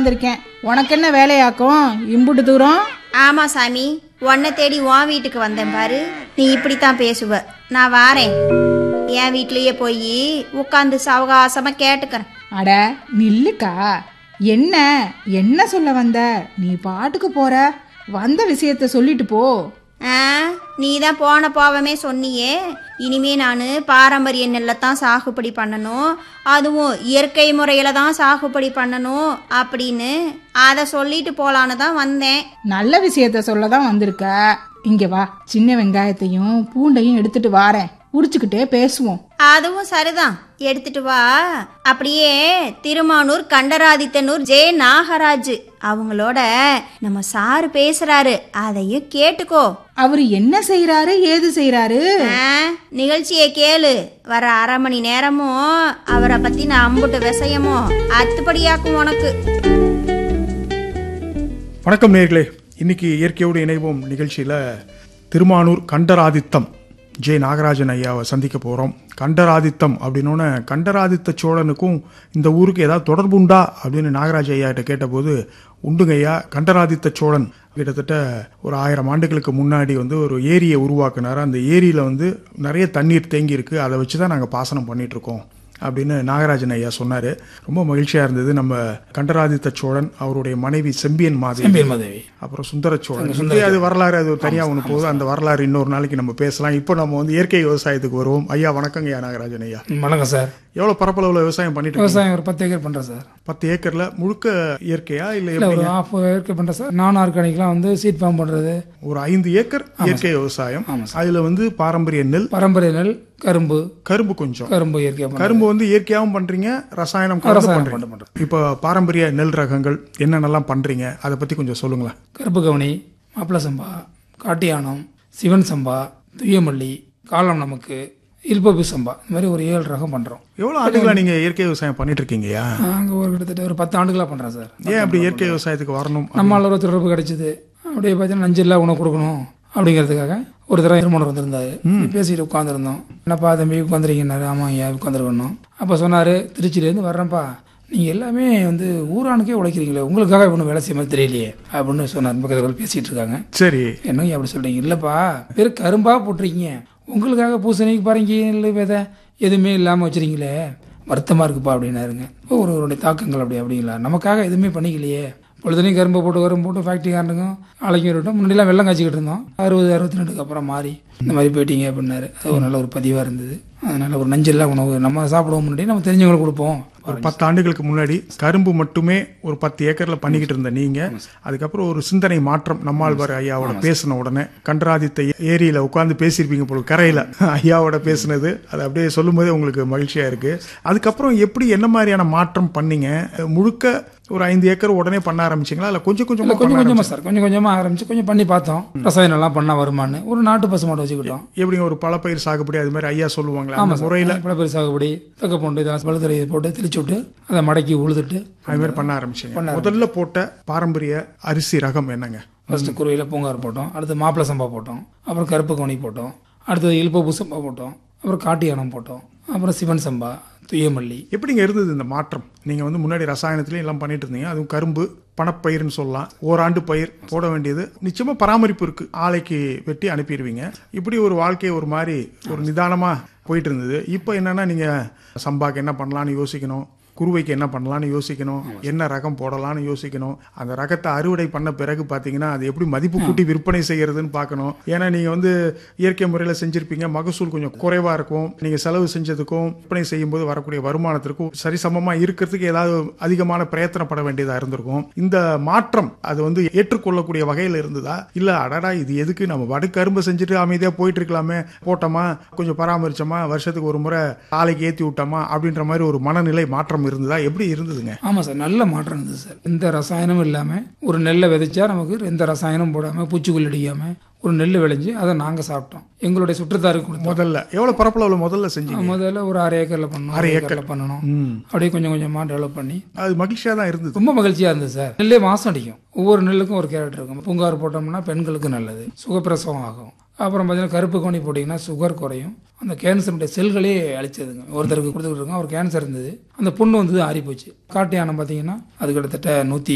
வந்திருக்கேன் உனக்கு என்ன வேலையாக்கும் இம்புட்டு தூரம் ஆமா சாமி உன்னை தேடி உன் வீட்டுக்கு வந்தேன் பாரு நீ இப்படித்தான் பேசுவ நான் வாரேன் என் வீட்லயே போய் உட்காந்து சவகாசமா கேட்டுக்கிறேன் அட நில்லுக்கா என்ன என்ன சொல்ல வந்த நீ பாட்டுக்கு போற வந்த விஷயத்த சொல்லிட்டு போ ஆ நீ தான் போன போவமே சொன்னியே இனிமே நான் பாரம்பரிய நெல்லை தான் சாகுபடி பண்ணணும் அதுவும் இயற்கை முறையில தான் சாகுபடி பண்ணணும் அப்படின்னு அதை சொல்லிட்டு போலான்னு தான் வந்தேன் நல்ல விஷயத்த சொல்ல தான் வந்திருக்க இங்க வா சின்ன வெங்காயத்தையும் பூண்டையும் எடுத்துட்டு வாரேன் உரிச்சுக்கிட்டே பேசுவோம் அதுவும் சரிதான் எடுத்துட்டு வா அப்படியே திருமானூர் கண்டராதித்தனூர் ஜே நாகராஜ் அவங்களோட நம்ம சாரு பேசுறாரு அதையும் கேட்டுக்கோ அவரு என்ன செய்யறாரு ஏது செய்யறாரு ஆ, நிகழ்ச்சியை கேளு வர அரை மணி நேரமும் அவரை பத்தி நான் அம்புட்டு விஷயமும் அத்துப்படியாக்கும் உனக்கு வணக்கம் நேர்களே இன்னைக்கு இயற்கையோடு இணைவோம் நிகழ்ச்சியில் திருமானூர் கண்டராதித்தம் ஜே நாகராஜன் ஐயாவை சந்திக்க போகிறோம் கண்டராதித்தம் அப்படின்னோடனே கண்டராதித்த சோழனுக்கும் இந்த ஊருக்கு ஏதாவது தொடர்பு உண்டா அப்படின்னு நாகராஜ ஐயா கிட்ட கேட்டபோது உண்டுங்க ஐயா கண்டராதித்த சோழன் கிட்டத்தட்ட ஒரு ஆயிரம் ஆண்டுகளுக்கு முன்னாடி வந்து ஒரு ஏரியை உருவாக்குனார் அந்த ஏரியில் வந்து நிறைய தண்ணீர் தேங்கி இருக்கு அதை வச்சு தான் நாங்கள் பாசனம் பண்ணிட்டு இருக்கோம் அப்படின்னு நாகராஜன் ஐயா சொன்னார் ரொம்ப மகிழ்ச்சியாக இருந்தது நம்ம கண்டராதித்த சோழன் அவருடைய மனைவி செம்பியன் மாதேவி செம்பியன் மாதேவி அப்புறம் சுந்தர சோழன் இப்படி அது வரலாறு அது தனியாக ஒன்று போகுது அந்த வரலாறு இன்னொரு நாளைக்கு நம்ம பேசலாம் இப்போ நம்ம வந்து இயற்கை விவசாயத்துக்கு வருவோம் ஐயா வணக்கங்க ஐயா நாகராஜன் ஐயா ம், வணக்கம் சார் எவ்வளோ பரப்பளவில் விவசாயம் பண்ணிட்டு இருக்கீங்க? விவசாயம் ஒரு பத்து ஏக்கர் பண்ணுறேன் சார் பத்து ஏக்கர்ல முழுக்க இயற்கையா இல்லை இல்லை எப்படி ஒரு ஆஃப் ஏக்கர் பண்ணுறேன் சார் நான் ஆர்கானிக்லாம் வந்து சீட் ஃபார்ம் பண்ணுறது ஒரு ஐந்து ஏக்கர் இயற்கை விவசாயம் அதுல வந்து பாரம்பரிய நெல் பரம்பரை நெல் கரும்பு கரும்பு கொஞ்சம் கரும்பு இயற்கையாக பண்ணுறேன் கரும்பு வந்து இயற்கையாகவும் பண்றீங்க ரசாயனம் கலந்து ரசாயனம் பண்றீங்க பண்ண இப்போ பாரம்பரிய நெல் ரகங்கள் என்னென்னலாம் பண்றீங்க அதை பத்தி கொஞ்சம் சொல்லுங்களேன் கருப்பு கவனி மாப்பிள சம்பா காட்டியானம் சிவன் சம்பா துய்யமல்லி காலம் நமக்கு இல்பபு சம்பா இந்த மாதிரி ஒரு ஏழு ரகம் பண்ணுறோம் எவ்வளவு ஆண்டுகளா நீங்க இயற்கை விவசாயம் பண்ணிட்டு இருக்கீங்கய்யா நாங்கள் ஒரு கிட்டத்தட்ட ஒரு பத்து ஆண்டுகளாக பண்ணுறேன் சார் ஏன் அப்படி இயற்கை விவசாயத்துக்கு வரணும் நம்மளால் ஒரு தொடர்பு கிடைச்சிது அப்படியே பார்த்தீங்கன்னா நஞ்சில்லா உணவு கொடுக்கணும் அப்படிங்கிறதுக்காக ஒரு தடவை திருமணம் வந்திருந்தாரு பேசிட்டு உட்காந்துருந்தோம் என்னப்பா தம்பி உட்காந்துருக்கீங்கன்னாரு ஆமாம் ஐயா உட்காந்துருக்கணும் அப்போ சொன்னார் திருச்சியிலேருந்து வர்றேன்ப்பா நீங்கள் எல்லாமே வந்து ஊரானுக்கே உழைக்கிறீங்களே உங்களுக்காக ஒன்றும் வேலை செய்ய மாதிரி தெரியலையே அப்படின்னு சொன்னார் பக்கத்தில் பேசிகிட்டு இருக்காங்க சரி என்னங்க அப்படி சொல்கிறீங்க இல்லைப்பா வெறும் கரும்பாக போட்டிருக்கீங்க உங்களுக்காக பூசணிக்கு பாருங்க இல்லை விதை எதுவுமே இல்லாமல் வச்சுருக்கீங்களே வருத்தமாக இருக்குப்பா அப்படின்னாருங்க ஒருவருடைய தாக்கங்கள் அப்படி அப்படிங்களா நமக்காக எதுவுமே பண்ணிக்கலையே பொழுதுனையும் கரும்பு போட்டு கரும்பு போட்டு ஃபேக்ட்ரிக்காரனுக்கும் ஆலைக்கும் இருக்கட்டும் முன்னாடிலாம் வெள்ளம் காய்ச்சிக்கிட்டு இருந்தோம் அறுபது அறுபத்தி ரெண்டுக்கு அப்புறம் மாறி இந்த மாதிரி போயிட்டீங்க அப்படின்னாரு அது ஒரு நல்ல ஒரு பதிவாக இருந்தது அதனால ஒரு நஞ்சில்லா உணவு நம்ம சாப்பிடுவோம் முன்னாடி நம்ம தெரிஞ்சவங்களுக்கு கொடுப்போம் ஒரு பத்து ஆண்டுகளுக்கு முன்னாடி கரும்பு மட்டுமே ஒரு பத்து ஏக்கர்ல பண்ணிக்கிட்டு இருந்த நீங்க அதுக்கப்புறம் ஒரு சிந்தனை மாற்றம் நம்மாழ்வார் ஐயாவோட பேசின உடனே கண்டராதித்த ஏரியில உட்கார்ந்து பேசியிருப்பீங்க போல கரையில ஐயாவோட பேசினது அது அப்படியே சொல்லும்போதே உங்களுக்கு மகிழ்ச்சியா இருக்கு அதுக்கப்புறம் எப்படி என்ன மாதிரியான மாற்றம் பண்ணீங்க முழுக்க ஒரு ஐந்து ஏக்கர் உடனே பண்ண ஆரம்பிச்சீங்களா இல்ல கொஞ்சம் கொஞ்சமா இல்லை கொஞ்சம் பண்ண கொஞ்சமாக சார் கொஞ்சம் கொஞ்சமாக ஆரம்பிச்சு கொஞ்சம் பண்ணி பார்த்தோம் ரசாயனம் எல்லாம் பண்ணால் வருமானு ஒரு நாட்டு பசு மாடு வச்சுக்கிட்டோம் எப்படிங்க ஒரு பழப்பயிர் சாகுபடி அது மாதிரி ஐயா சொல்லுவாங்களா அந்த முறையில பழப்பயிர் சாகுபடி தக்க பூண்டு இதெல்லாம் பழுதுறை போட்டு தெளிச்சு விட்டு அதை மடக்கி உழுதுட்டு அது மாதிரி பண்ண ஆரம்பிச்சீங்க முதல்ல போட்ட பாரம்பரிய அரிசி ரகம் என்னங்க ஃபர்ஸ்ட் குருவியில் பூங்கார் போட்டோம் அடுத்து மாப்பிள சம்பா போட்டோம் அப்புறம் கருப்பு கவுனி போட்டோம் அடுத்தது இழுப்பூ சம்பா போட்டோம் அப்புறம் காட்டு யானம் போட்டோம் அப்புறம் சிவன் சம்பா துய்யமல்லி எப்படிங்க இருந்தது இந்த மாற்றம் நீங்க வந்து முன்னாடி ரசாயனத்திலையும் எல்லாம் பண்ணிட்டு இருந்தீங்க அதுவும் கரும்பு பணப்பயிர்னு சொல்லலாம் ஓராண்டு பயிர் போட வேண்டியது நிச்சயமா பராமரிப்பு இருக்கு ஆலைக்கு வெட்டி அனுப்பிடுவீங்க இப்படி ஒரு வாழ்க்கை ஒரு மாதிரி ஒரு நிதானமா போயிட்டு இருந்தது இப்போ என்னன்னா நீங்க சம்பாக்கு என்ன பண்ணலாம்னு யோசிக்கணும் குருவைக்கு என்ன பண்ணலாம்னு யோசிக்கணும் என்ன ரகம் போடலாம்னு யோசிக்கணும் அந்த ரகத்தை அறுவடை பண்ண பிறகு பார்த்தீங்கன்னா அது எப்படி மதிப்பு கூட்டி விற்பனை செய்யறதுன்னு பார்க்கணும் ஏன்னா நீங்க வந்து இயற்கை முறையில் செஞ்சிருப்பீங்க மகசூல் கொஞ்சம் குறைவா இருக்கும் நீங்க செலவு செஞ்சதுக்கும் விற்பனை செய்யும்போது வரக்கூடிய வருமானத்திற்கும் சரிசமமா இருக்கிறதுக்கு ஏதாவது அதிகமான பிரயத்தனப்பட வேண்டியதா இருந்திருக்கும் இந்த மாற்றம் அது வந்து ஏற்றுக்கொள்ளக்கூடிய வகையில் இருந்ததா இல்ல அடடா இது எதுக்கு நம்ம வடுக்கு கரும்பு செஞ்சுட்டு அமைதியா போயிட்டு இருக்கலாமே போட்டோமா கொஞ்சம் பராமரிச்சோமா வருஷத்துக்கு ஒரு முறை ஆலைக்கு ஏத்தி விட்டோமா அப்படின்ற மாதிரி ஒரு மனநிலை மாற்றம் இருந்ததா எப்படி இருந்ததுங்க ஆமாம் சார் நல்ல மாற்றம் இருந்தது சார் எந்த ரசாயனமும் இல்லாமல் ஒரு நெல்லை விதைச்சா நமக்கு எந்த ரசாயனமும் போடாமல் பூச்சிக்கொல்லி அடிக்காமல் ஒரு நெல் விளைஞ்சு அதை நாங்கள் சாப்பிட்டோம் எங்களுடைய சுற்றத்தாருக்கு கொடுத்தோம் முதல்ல எவ்வளவு பரப்பளவுல முதல்ல செஞ்சீங்க முதல்ல ஒரு அரை ஏக்கரில் பண்ணோம் அரை ஏக்கரில் பண்ணணும் அப்படியே கொஞ்சம் கொஞ்சமாக டெவலப் பண்ணி அது மகிழ்ச்சியா தான் இருந்தது ரொம்ப மகிழ்ச்சியாக இருந்தது சார் நெல்லே மாசம் அடிக்கும் ஒவ்வொரு நெல்லுக்கும் ஒரு கேரட் இருக்கும் பூங்காறு போட்டோம்னா பெண்களுக்கு நல்லது சுகப்பிரசவம் ஆகும் அப்புறம் பார்த்தீங்கன்னா கருப்பு கோணி போட்டிங்கன்னா சுகர் குறையும் அந்த கேன்சருடைய செல்களே அழிச்சதுங்க ஒருத்தருக்கு கொடுத்துக்கிட்டு இருக்கோம் அவர் கேன்சர் இருந்தது அந்த புண்ணு வந்து ஆறி போச்சு காட்டு யானம் பார்த்தீங்கன்னா அது கிட்டத்தட்ட நூற்றி